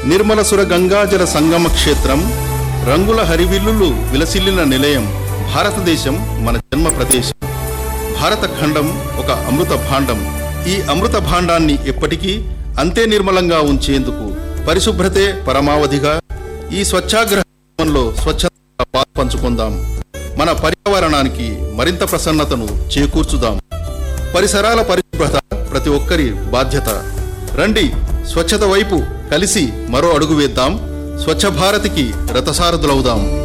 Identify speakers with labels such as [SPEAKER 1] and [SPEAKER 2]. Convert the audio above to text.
[SPEAKER 1] నిర్మలసుర గంగాజల సంగమ క్షేత్రం రంగుల హరివిల్లులు విలసిల్లిన నిలయం భారతదేశం మన జన్మ ప్రదేశం భారత ఖండం ఒక అమృత భాండం ఈ అమృత భాండాన్ని ఎప్పటికీ అంతే నిర్మలంగా ఉంచేందుకు పరిశుభ్రతే పరమావధిగా ఈ స్వచ్ఛాగ్రహంలో స్వచ్ఛత పాలు పంచుకుందాం మన పర్యావరణానికి మరింత ప్రసన్నతను చేకూర్చుదాం పరిసరాల పరిశుభ్రత ప్రతి ఒక్కరి బాధ్యత రండి స్వచ్ఛత వైపు కలిసి మరో అడుగు వేద్దాం స్వచ్ఛ భారత్కి రథసారథులవుదాం